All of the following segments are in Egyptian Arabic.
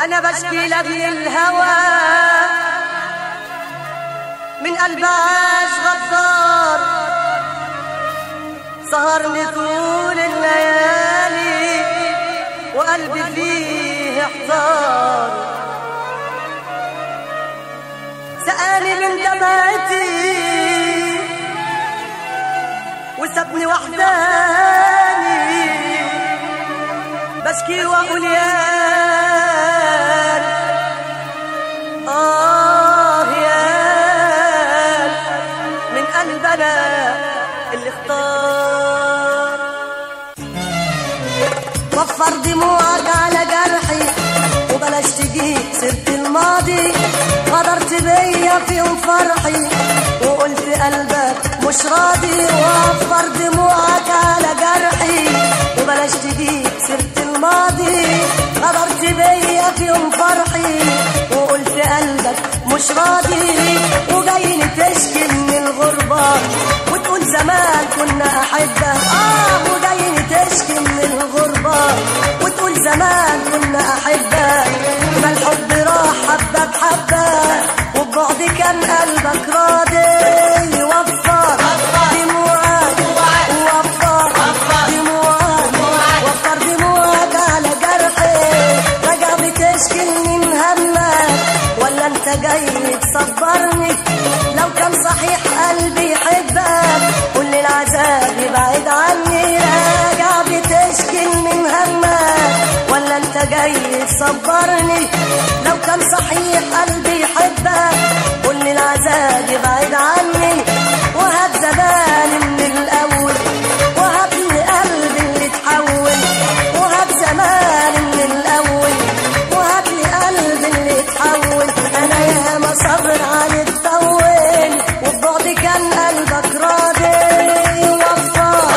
انا بشكي لاجل الهوى من قلب عاش غدار سهرني طول الليالي وقلبي فيه احتار سقاني من دمعتي وسابني وحداني بشكي واقول يا آه يا من قلبنا اللي اختار وفر دموعك على جرحي وبلاش تجيب سيرة الماضي غدرت بيا في يوم فرحي وقلت قلبك مش راضي وفر دموعك على جرحي وبلاش تجيب سيرة الماضي غدرت بيا في يوم فرحي وقلت قلبك مش راضي وجايني تشكي من الغربة وتقول زمان كنا أحبة آه وجايني تشكي من الغربة وتقول زمان كنا أحبة ما الحب راح حبة بحبة وبعد كان قلبك راضي يوفر دموعك ووفر دموعك وفر دموعك على جرحي راجع بتشكي من همك ولا انت جاي تصبرني لو كان صحيح قلبي يحبك كل العذاب يبعد عني راجع بتشكي من همك ولا انت جاي تصبرني لو كان صحيح قلبي يحبك كل العذاب يبعد عني وهات زماني من الاول وهات لي قلبي اللي اتحول وهات زماني من الاول وهات لي قلبي اللي اتحول انا ياما صبر عليك طول وبعد كان قلبك راضي وفر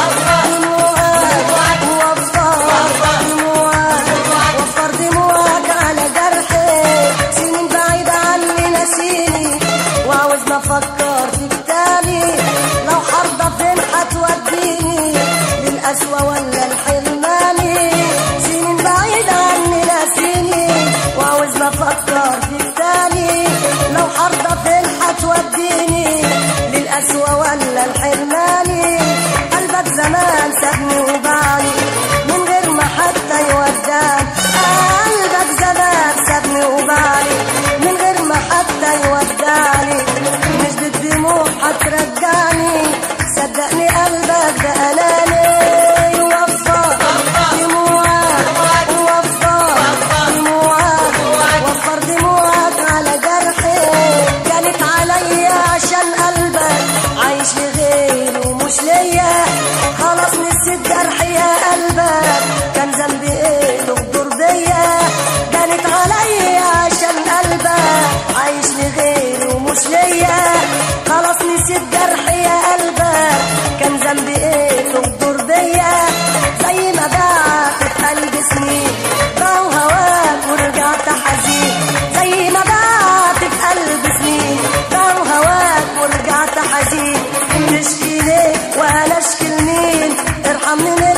دموعك وفر دموعك وفر دموعك على جرحي سنين بعيدة عني نسيني وعاوزنا افكر فيك تاني لو حرضة فين هتوديني للقسوة ولا الحرماني سنين بعيدة عني ناسيني وعاوزنا افكر فيك تاني لو حرضة فين هتوديني للقسوة ولا الحرماني قلبك زمان سابني وبعني من غير ما حتى يوداني قلبك زمان سابني وبعني من غير ما حتى يوداني مش بالدموع هترجعني صدقني قلبك ده اناني وفر دموعك وفر دموعك وفر دموعك على جرحي كانت عليا عشان قلبك عايش لغيري ومش ليا خلاص نسيت جرحي يا قلبك كان ذنبي ايه تغدر بيا كانت عليا عشان قلبك عايش لغيري ومش ليا خلاص نسيت جرحي يا قلبك كان ذنبي ايه تغدر بيا زي ما بعت في قلبي سنين ضاعوا هواك ورجعت حزين زي ما بعت في قلبي سنين ضاعوا هواك ورجعت حزين تشكي ليه وانا اشكي لمين ارحمني